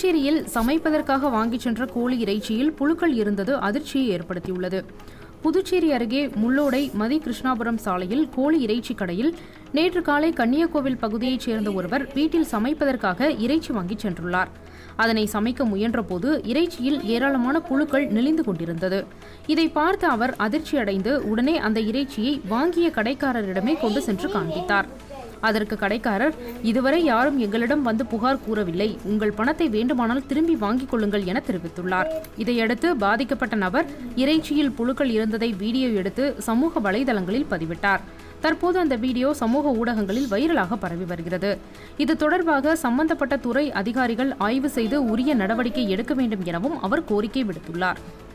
புதுச்சேரியில் சமைப்பதற்காக வாங்கிச் சென்ற கோழி இறைச்சியில் புழுக்கள் இருந்தது அதிர்ச்சியை ஏற்படுத்தியுள்ளது புதுச்சேரி அருகே முள்ளோடை மதி கிருஷ்ணாபுரம் சாலையில் கோழி இறைச்சி கடையில் நேற்று காலை கன்னியாகோவில் பகுதியைச் சேர்ந்த ஒருவர் வீட்டில் சமைப்பதற்காக இறைச்சி வாங்கிச் சென்றுள்ளார் அதனை சமைக்க முயன்றபோது இறைச்சியில் ஏராளமான புழுக்கள் நெளிந்து கொண்டிருந்தது இதை பார்த்த அவர் அதிர்ச்சியடைந்து உடனே அந்த இறைச்சியை வாங்கிய கடைக்காரரிடமே கொண்டு சென்று காண்பித்தார் அதற்கு கடைக்காரர் இதுவரை யாரும் எங்களிடம் வந்து புகார் கூறவில்லை உங்கள் பணத்தை வேண்டுமானால் திரும்பி வாங்கிக் கொள்ளுங்கள் என தெரிவித்துள்ளார் இதையடுத்து பாதிக்கப்பட்ட நபர் இறைச்சியில் புழுக்கள் இருந்ததை வீடியோ எடுத்து சமூக வலைதளங்களில் பதிவிட்டார் தற்போது அந்த வீடியோ சமூக ஊடகங்களில் வைரலாக பரவி வருகிறது இது தொடர்பாக சம்பந்தப்பட்ட துறை அதிகாரிகள் ஆய்வு செய்து உரிய நடவடிக்கை எடுக்க வேண்டும் எனவும் அவர் கோரிக்கை விடுத்துள்ளார்